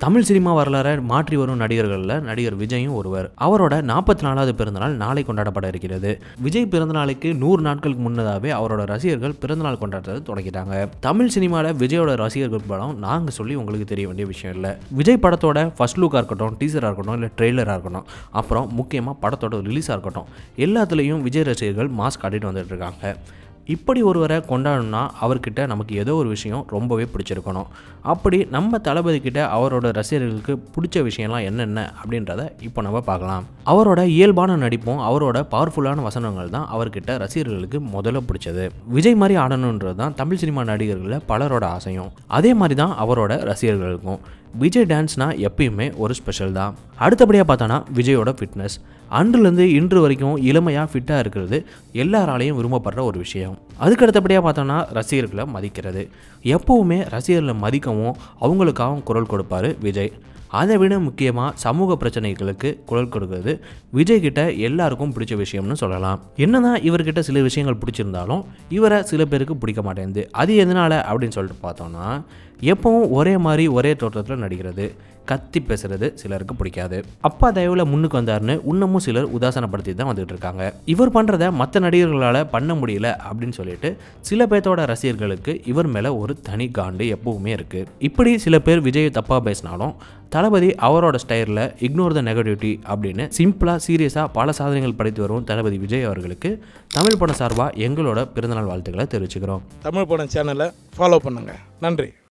Tamil cinema வரலாறை மாற்றி வரும் நடிகர்களில் நடிகர் விஜயும் ஒருவர் அவரோட நாற்பத்தி நாலாவது பிறந்தநாள் நாளை கொண்டாடப்பட இருக்கிறது விஜய் பிறந்தநாளுக்கு நூறு நாட்களுக்கு முன்னதாகவே அவரோட ரசிகர்கள் பிறந்தநாள் கொண்டாடுறதை தொடங்கிட்டாங்க தமிழ் சினிமாவில் விஜயோட ரசிகர்கள் படம் நாங்கள் சொல்லி உங்களுக்கு தெரிய வேண்டிய விஷயம் இல்லை விஜய் படத்தோட ஃபர்ஸ்ட் லுக்காக இருக்கட்டும் டீசராக இருக்கட்டும் இல்லை ட்ரெய்லராக இருக்கட்டும் அப்புறம் முக்கியமாக படத்தோட ரிலீஸாக இருக்கட்டும் எல்லாத்துலேயும் விஜய் ரசிகர்கள் மாஸ்க் காட்டிட்டு வந்துட்டு இருக்காங்க இப்படி ஒருவரை கொண்டாடணும்னா அவர்கிட்ட நமக்கு ஏதோ ஒரு விஷயம் ரொம்பவே பிடிச்சிருக்கணும் அப்படி நம்ம தளபதி கிட்ட அவரோட ரசிகர்களுக்கு பிடிச்ச விஷயம்லாம் என்னென்ன அப்படின்றத இப்போ நம்ம பார்க்கலாம் அவரோட இயல்பான நடிப்பும் அவரோட பவர்ஃபுல்லான வசனங்கள் தான் அவர்கிட்ட ரசிகர்களுக்கு முதல்ல பிடிச்சது விஜய் மாதிரி ஆடணுன்றது தான் தமிழ் சினிமா நடிகர்களில் பலரோட ஆசையும் அதே மாதிரி தான் அவரோட ரசிகர்களுக்கும் விஜய் டான்ஸ்னா எப்பயுமே ஒரு ஸ்பெஷல் தான் அடுத்தபடியாக பார்த்தோன்னா விஜயோட ஃபிட்னஸ் அன்றுலேருந்து இன்று வரைக்கும் இளமையாக ஃபிட்டாக இருக்கிறது எல்லாராலையும் விரும்பப்படுற ஒரு விஷயம் அதுக்கு அடுத்தபடியாக பார்த்தோன்னா ரசிகர்களை மதிக்கிறது எப்போவுமே ரசிகர்களை மதிக்கவும் அவங்களுக்காகவும் குரல் கொடுப்பாரு விஜய் அதை விட முக்கியமாக சமூக பிரச்சனைகளுக்கு குரல் கொடுக்கிறது விஜய் கிட்ட எல்லாருக்கும் பிடிச்ச விஷயம்னு சொல்லலாம் என்னதான் இவர்கிட்ட சில விஷயங்கள் பிடிச்சிருந்தாலும் இவரை சில பேருக்கு பிடிக்க மாட்டேங்குது அது எதனால அப்படின்னு சொல்லிட்டு பார்த்தோம்னா எப்பவும் ஒரே மாதிரி ஒரே தோற்றத்தில் நடிக்கிறது கத்தி பேசுறது சிலருக்கு பிடிக்காது அப்பா தயவுல முன்னுக்கு வந்தாருன்னு இன்னமும் சிலர் உதாசனப்படுத்தி தான் வந்துட்டு இருக்காங்க இவர் பண்றத மற்ற நடிகர்களால் பண்ண முடியல அப்படின்னு சொல்லிட்டு சில பேர்த்தோட ரசிகர்களுக்கு இவர் மேல ஒரு தனி காண்டு எப்பவுமே இருக்கு இப்படி சில பேர் விஜய் தப்பா பேசினாலும் தளபதி அவரோட ஸ்டைலில் இக்னோர் த நெகட்டிவிட்டி அப்படின்னு சிம்பிளாக சீரியஸாக பல சாதனைகள் படைத்து வரும் தளபதி விஜய் அவர்களுக்கு தமிழ் படம் சார்பாக எங்களோட பிறந்தநாள் வாழ்த்துக்களை தெரிவிச்சுக்கிறோம் தமிழ் படம் சேனலை ஃபாலோ பண்ணுங்கள் நன்றி